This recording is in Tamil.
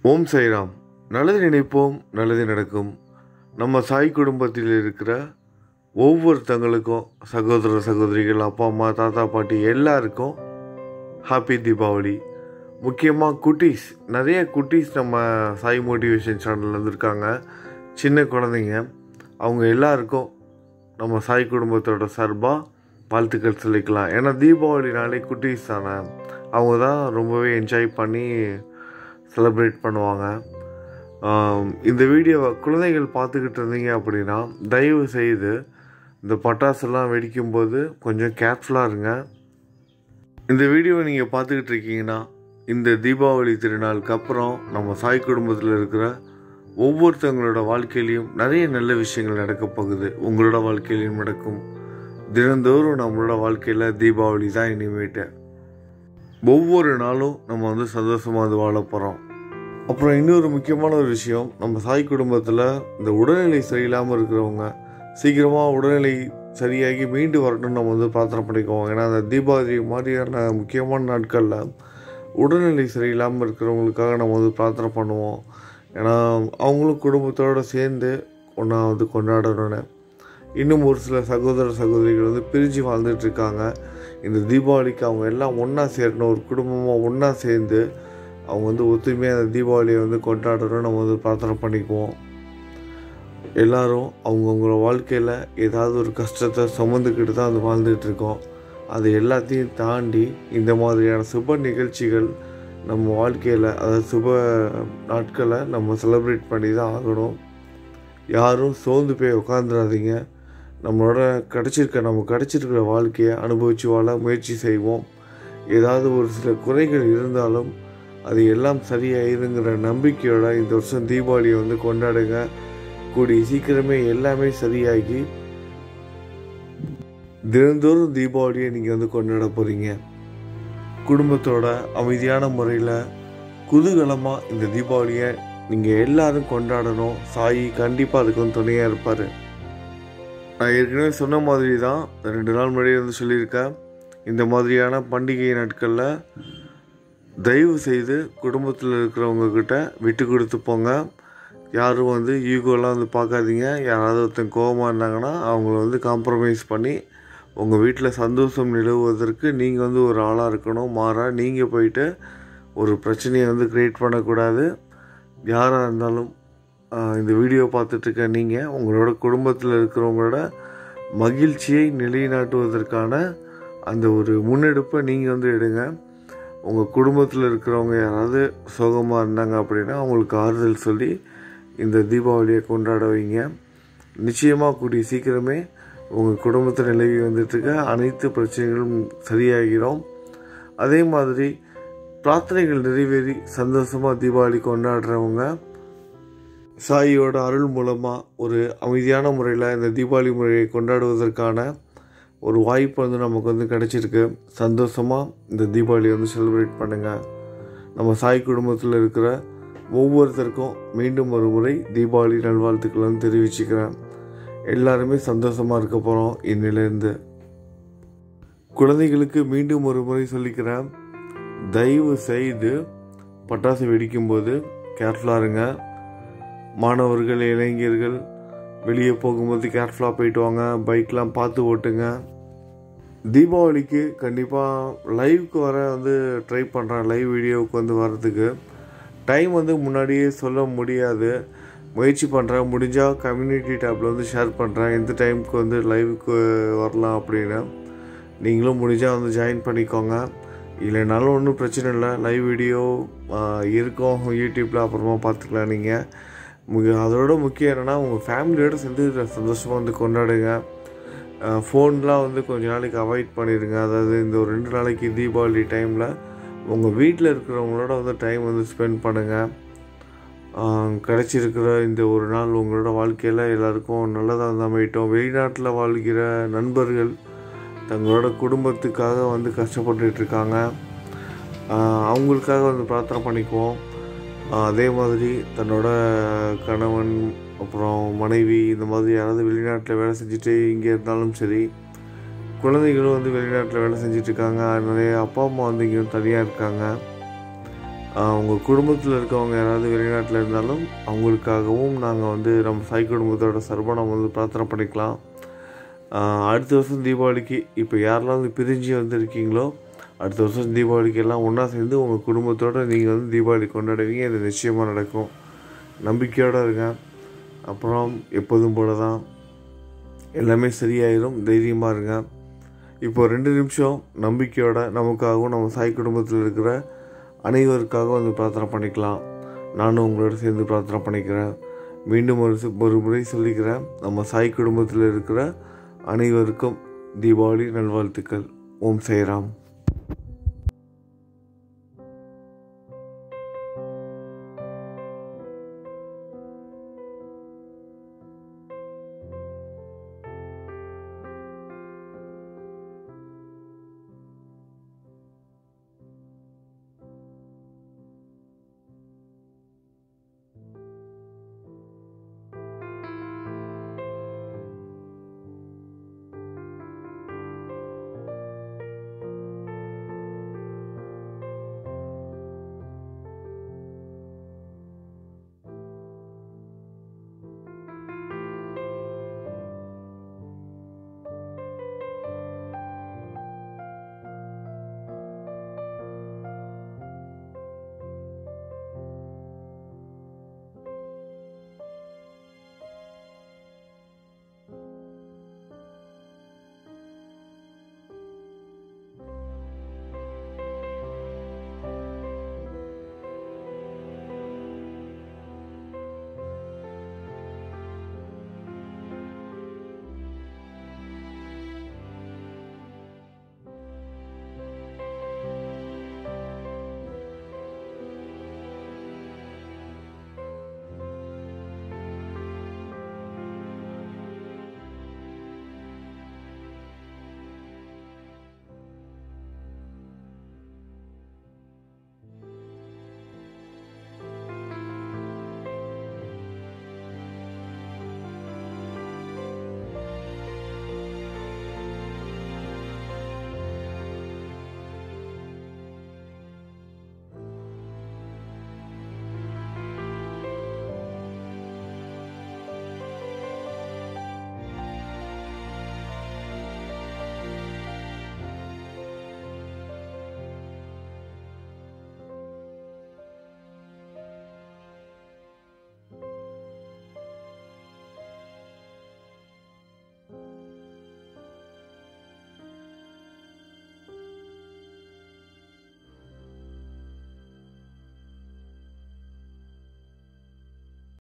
ஓம் சாய்ராம் நல்லது நினைப்போம் நல்லது நடக்கும் நம்ம சாய் குடும்பத்தில் இருக்கிற ஒவ்வொருத்தங்களுக்கும் சகோதர சகோதரிகள் அப்பா அம்மா தாத்தா பாட்டி எல்லாருக்கும் ஹாப்பி தீபாவளி முக்கியமாக குட்டீஸ் நிறைய குட்டீஸ் நம்ம சாய் மோட்டிவேஷன் சேனலில் வந்திருக்காங்க சின்ன குழந்தைங்க அவங்க எல்லாருக்கும் நம்ம சாய் குடும்பத்தோட சார்பாக வாழ்த்துக்கள் சொல்லிக்கலாம் ஏன்னா தீபாவளினாலே குட்டீஸ் தானே அவங்க தான் ரொம்பவே என்ஜாய் பண்ணி செலிப்ரேட் பண்ணுவாங்க ஆம், இந்த வீடியோவை குழந்தைகள் பார்த்துக்கிட்டு இருந்தீங்க அப்படின்னா தயவு செய்து இந்த பட்டாசுலாம் வெடிக்கும்போது கொஞ்சம் கேர்ஃபுல்லாக இருங்க இந்த வீடியோவை நீங்கள் பார்த்துக்கிட்டு இருக்கீங்கன்னா இந்த தீபாவளி திருநாளுக்கு அப்புறம் நம்ம சாய் குடும்பத்தில் இருக்கிற ஒவ்வொருத்தவங்களோட வாழ்க்கையிலையும் நிறைய நல்ல விஷயங்கள் நடக்க போகுது உங்களோட வாழ்க்கையிலையும் நடக்கும் தினந்தோறும் நம்மளோட வாழ்க்கையில் தீபாவளி தான் இனிமேட்டு ஒவ்வொரு நாளும் நம்ம வந்து சந்தோஷமாக அது வாழ போகிறோம் அப்புறம் இன்னொரு முக்கியமான ஒரு விஷயம் நம்ம சாய் குடும்பத்தில் இந்த உடல்நிலை சரியில்லாமல் இருக்கிறவங்க சீக்கிரமாக உடல்நிலை சரியாகி மீண்டு வரணும்னு நம்ம வந்து பிரார்த்தனை பண்ணிக்குவோம் ஏன்னா அந்த தீபாவளி மாதிரியான முக்கியமான நாட்களில் உடல்நிலை சரியில்லாமல் இருக்கிறவங்களுக்காக நம்ம வந்து பிரார்த்தனை பண்ணுவோம் ஏன்னா அவங்களும் குடும்பத்தோடு சேர்ந்து ஒன்றா வந்து கொண்டாடணும்னு இன்னும் ஒரு சில சகோதர சகோதரிகள் வந்து பிரிஞ்சு வாழ்ந்துட்டு இருக்காங்க இந்த தீபாவளிக்கு அவங்க எல்லாம் ஒன்றா சேரணும் ஒரு குடும்பமாக ஒன்றா சேர்ந்து அவங்க வந்து ஒத்துமையாக அந்த தீபாவளியை வந்து கொண்டாடணும்னு நம்ம வந்து பிரார்த்தனை பண்ணிக்குவோம் எல்லாரும் அவங்கவுங்கள வாழ்க்கையில் ஏதாவது ஒரு கஷ்டத்தை சுமந்துக்கிட்டு தான் அது வாழ்ந்துட்டு இருக்கோம் அது எல்லாத்தையும் தாண்டி இந்த மாதிரியான சுப நிகழ்ச்சிகள் நம்ம வாழ்க்கையில் அதாவது சுப நாட்களை நம்ம செலிப்ரேட் பண்ணி தான் ஆகணும் யாரும் சோர்ந்து போய் உட்காந்துடாதீங்க நம்மளோட கிடச்சிருக்க நம்ம கிடச்சிருக்கிற வாழ்க்கையை அனுபவித்து வாழ முயற்சி செய்வோம் ஏதாவது ஒரு சில குறைகள் இருந்தாலும் அது எல்லாம் சரியாயிருங்கிற நம்பிக்கையோட இந்த வருஷம் தீபாவளியை வந்து கொண்டாடுங்க கூடிய சீக்கிரமே எல்லாமே சரியாகி தினந்தோறும் தீபாவளியை நீங்கள் வந்து கொண்டாட போகிறீங்க குடும்பத்தோட அமைதியான முறையில் குதூகலமாக இந்த தீபாவளியை நீங்கள் எல்லாரும் கொண்டாடணும் சாயி கண்டிப்பாக அதுக்கு வந்து துணையாக இருப்பார் நான் ஏற்கனவே சொன்ன மாதிரி தான் ரெண்டு நாள் முன்னாடியே வந்து சொல்லியிருக்கேன் இந்த மாதிரியான பண்டிகை நாட்களில் தயவு செய்து குடும்பத்தில் இருக்கிறவங்க கிட்ட விட்டு கொடுத்து போங்க யாரும் வந்து ஈகோலாம் வந்து பார்க்காதீங்க யாராவது ஒருத்தன் கோவமாக இருந்தாங்கன்னா அவங்கள வந்து காம்ப்ரமைஸ் பண்ணி உங்கள் வீட்டில் சந்தோஷம் நிலவுவதற்கு நீங்கள் வந்து ஒரு ஆளாக இருக்கணும் மாறா நீங்கள் போயிட்டு ஒரு பிரச்சனையை வந்து க்ரியேட் பண்ணக்கூடாது யாராக இருந்தாலும் ஆஹ், இந்த வீடியோ பார்த்துட்ருக்க நீங்கள் உங்களோட குடும்பத்தில் இருக்கிறவங்களோட மகிழ்ச்சியை நிலைநாட்டுவதற்கான அந்த ஒரு முன்னெடுப்பை நீங்கள் வந்து எடுங்க உங்கள் குடும்பத்தில் இருக்கிறவங்க யாராவது சோகமாக இருந்தாங்க அப்படின்னா அவங்களுக்கு ஆறுதல் சொல்லி இந்த தீபாவளியை கொண்டாட வைங்க நிச்சயமாக கூடிய சீக்கிரமே உங்கள் குடும்பத்தில் நிலவி வந்துட்டுருக்க அனைத்து பிரச்சனைகளும் சரியாகிறோம் அதே மாதிரி பிரார்த்தனைகள் நிறைவேறி சந்தோஷமாக தீபாவளி கொண்டாடுறவங்க சாயியோட அருள் மூலமாக ஒரு அமைதியான முறையில் இந்த தீபாவளி முறையை கொண்டாடுவதற்கான ஒரு வாய்ப்பு வந்து நமக்கு வந்து கிடைச்சிருக்கு சந்தோஷமாக இந்த தீபாவளி வந்து செலிப்ரேட் பண்ணுங்கள் நம்ம சாய் குடும்பத்தில் இருக்கிற ஒவ்வொருத்தருக்கும் மீண்டும் ஒரு முறை தீபாவளி நல்வாழ்த்துக்களை வந்து தெரிவிச்சுக்கிறேன் எல்லாருமே சந்தோஷமாக இருக்க போகிறோம் இன்னிலேருந்து குழந்தைகளுக்கு மீண்டும் ஒரு முறை சொல்லிக்கிறேன் தயவு செய்து பட்டாசு வெடிக்கும்போது கேர்ஃபுல்லாக இருங்க மாணவர்கள் இளைஞர்கள் வெளியே போகும்போது கேர்ஃபுல்லாக போயிட்டு வாங்க பைக்லாம் பார்த்து ஓட்டுங்க தீபாவளிக்கு கண்டிப்பாக லைவ்க்கு வர வந்து ட்ரை பண்ணுறேன் லைவ் வீடியோவுக்கு வந்து வர்றதுக்கு டைம் வந்து முன்னாடியே சொல்ல முடியாது முயற்சி பண்ணுறேன் முடிஞ்சால் கம்யூனிட்டி டேப்பில் வந்து ஷேர் பண்ணுறேன் எந்த டைமுக்கு வந்து லைவுக்கு வரலாம் அப்படின்னு நீங்களும் முடிஞ்சால் வந்து ஜாயின் பண்ணிக்கோங்க இல்லைனாலும் ஒன்றும் பிரச்சனை இல்லை லைவ் வீடியோ இருக்கும் யூடியூப்பில் அப்புறமா பார்த்துக்கலாம் நீங்கள் முக அதோட முக்கியம் என்னென்னா உங்கள் ஃபேமிலியோடு சேர்ந்து இதை சந்தோஷமாக வந்து கொண்டாடுங்க ஃபோன்லாம் வந்து கொஞ்ச நாளைக்கு அவாய்ட் பண்ணிடுங்க அதாவது இந்த ஒரு ரெண்டு நாளைக்கு தீபாவளி டைமில் உங்கள் வீட்டில் இருக்கிறவங்களோட வந்து டைம் வந்து ஸ்பெண்ட் பண்ணுங்கள் கிடச்சிருக்கிற இந்த ஒரு நாள் உங்களோட வாழ்க்கையில் எல்லாருக்கும் நல்லதாக வந்து அமையட்டும் வெளிநாட்டில் வாழ்கிற நண்பர்கள் தங்களோட குடும்பத்துக்காக வந்து கஷ்டப்பட்டுட்டு இருக்காங்க ஆஹ் அவங்களுக்காக வந்து பிரார்த்தனை பண்ணிக்குவோம் ஆஹ் அதே மாதிரி தன்னோட கணவன் அப்புறம் மனைவி இந்த மாதிரி யாராவது வெளிநாட்டில் வேலை செஞ்சுட்டு இங்கே இருந்தாலும் சரி குழந்தைகளும் வந்து வெளிநாட்டில் வேலை செஞ்சுட்டு இருக்காங்க நிறைய அப்பா அம்மா வந்து இங்கே தனியாக இருக்காங்க உங்கள் குடும்பத்தில் இருக்கவங்க யாராவது வெளிநாட்டில் இருந்தாலும் அவங்களுக்காகவும் நாங்கள் வந்து நம்ம சாய் குடும்பத்தோட சார்பாக நம்ம வந்து பிரார்த்தனை பண்ணிக்கலாம் ஆஹ் அடுத்த வருஷம் தீபாவளிக்கு இப்போ யாரெல்லாம் வந்து பிரிஞ்சு வந்திருக்கீங்களோ அடுத்த வருஷம் தீபாவளிக்கு எல்லாம் ஒன்றா சேர்ந்து உங்கள் குடும்பத்தோடு நீங்கள் வந்து தீபாவளி கொண்டாடுவீங்க இது நிச்சயமாக நடக்கும் நம்பிக்கையோடு இருங்க அப்புறம் எப்போதும் போல தான் எல்லாமே சரியாயிரும் தைரியமாக இருங்க இப்போ ரெண்டு நிமிஷம் நம்பிக்கையோட நமக்காகவும் நம்ம சாய் குடும்பத்தில் இருக்கிற அனைவருக்காகவும் வந்து பிரார்த்தனை பண்ணிக்கலாம் நானும் உங்களோட சேர்ந்து பிரார்த்தனை பண்ணிக்கிறேன் மீண்டும் ஒரு சி- ஒரு முறை சொல்லிக்கிறேன் நம்ம சாய் குடும்பத்தில் இருக்கிற அனைவருக்கும் தீபாவளி நல்வாழ்த்துக்கள் ஓம் சாய்ராம்